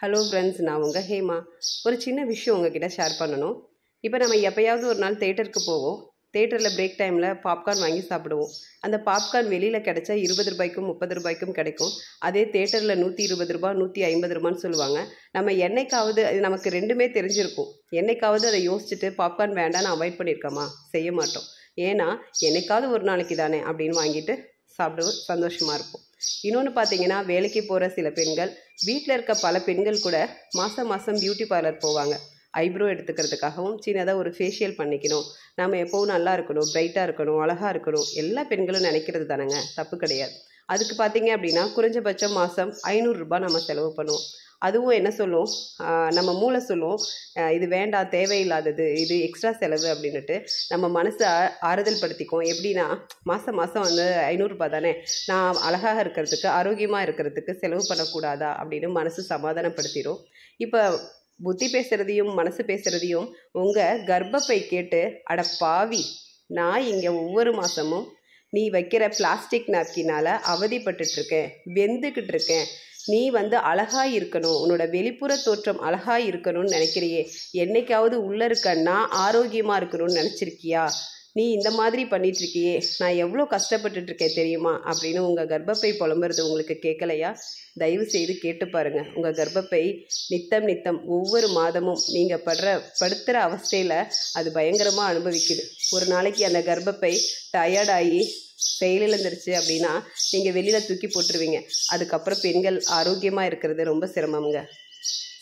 hello friends நான் உங்கள் ஹேமா ஒரு சின்ன விஷயம் உங்ககிட்ட ஷேர் பண்ணணும் இப்போ நம்ம எப்போயாவது ஒரு நாள் தேட்டருக்கு போவோம் தேட்டரில் பிரேக் டைமில் பாப்கார்ன் வாங்கி சாப்பிடுவோம் அந்த பாப்கார்ன் வெளியில் கிடைச்சா இருபது ரூபாய்க்கும் முப்பது ரூபாய்க்கும் கிடைக்கும் அதே தேட்டரில் நூற்றி இருபது ரூபா நூற்றி ஐம்பது ரூபான்னு சொல்லுவாங்க நம்ம என்னைக்காவது அது நமக்கு ரெண்டுமே தெரிஞ்சிருக்கும் என்னைக்காவது அதை யோசிச்சுட்டு பாப்கார்ன் வேண்டாம்னு அவாய்ட் பண்ணியிருக்கோமா செய்ய மாட்டோம் ஏன்னா என்னைக்காவது ஒரு நாளைக்கு தானே அப்படின்னு வாங்கிட்டு சாப்பிடுவோம் சந்தோஷமாக இருப்போம் இன்னொன்று பார்த்தீங்கன்னா வேலைக்கு போகிற சில பெண்கள் வீட்டில் இருக்க பல பெண்கள் கூட மாதம் மாதம் பியூட்டி பார்லர் போவாங்க ஐப்ரோ எடுத்துக்கிறதுக்காகவும் சின்னதாக ஒரு ஃபேஷியல் பண்ணிக்கணும் நம்ம எப்போவும் நல்லா இருக்கணும் பிரைட்டாக இருக்கணும் அழகாக இருக்கணும் எல்லா பெண்களும் நினைக்கிறது தானேங்க தப்பு கிடையாது அதுக்கு பார்த்தீங்க அப்படின்னா குறைஞ்சபட்சம் மாதம் ஐநூறுரூபா நம்ம செலவு பண்ணுவோம் அதுவும் என்ன சொல்லும் ஆஹ் நம்ம மூளை சொல்லும் ஆஹ் இது வேண்டாம் தேவையில்லாதது இது எக்ஸ்ட்ரா செலவு அப்படின்னுட்டு நம்ம மனசை ஆ- ஆறுதல் படுத்திக்கும் எப்படின்னா மாதம் மாதம் வந்து ஐநூறுரூபா தானே நான் அழகாக இருக்கிறதுக்கு ஆரோக்கியமாக இருக்கிறதுக்கு செலவு பண்ணக்கூடாதா அப்படின்னு மனசு சமாதானப்படுத்திடும் இப்போ புத்தி பேசுகிறதையும் மனசு பேசுகிறதையும் உங்கள் கர்ப்பப்பை கேட்டு அட பாவி நான் இங்கே ஒவ்வொரு மாதமும் நீ வைக்கிற பிளாஸ்டிக் நாப்கினால் அவதிப்பட்டுட்டு இருக்கேன் வெந்துக்கிட்டு இருக்கேன் நீ வந்து அழகா இருக்கணும் உன்னோட வெளிப்புற தோற்றம் அழகா இருக்கணும்னு நினைக்கிறியே என்னைக்காவது உள்ள இருக்க நான் ஆரோக்கியமா இருக்கணும்னு நினைச்சிருக்கியா நீ இந்த மாதிரி பண்ணிட்டு இருக்கியே நான் எவ்வளோ கஷ்டப்பட்டுட்டு இருக்கேன் தெரியுமா அப்படின்னு உங்க கர்ப்பப்பை புலம்புறது உங்களுக்கு கேட்கலையா தயவு செய்து கேட்டு பாருங்க உங்க கர்ப்பப்பை நித்தம் நித்தம் ஒவ்வொரு மாதமும் நீங்க படுற படுத்துற அவஸ்தையில அது பயங்கரமா அனுபவிக்குது ஒரு நாளைக்கு அந்த கர்ப்பப்பை டயர்டாகி செயலிழந்துருச்சு அப்படின்னா நீங்கள் வெளியில் தூக்கி போட்டுருவீங்க அதுக்கப்புறம் பெண்கள் ஆரோக்கியமாக இருக்கிறது ரொம்ப சிரமம்ங்க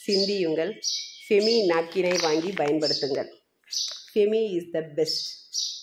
சிந்தியுங்கள் ஃபெமி நாப்கினை வாங்கி பயன்படுத்துங்கள் ஃபெமி இஸ் த பெஸ்ட்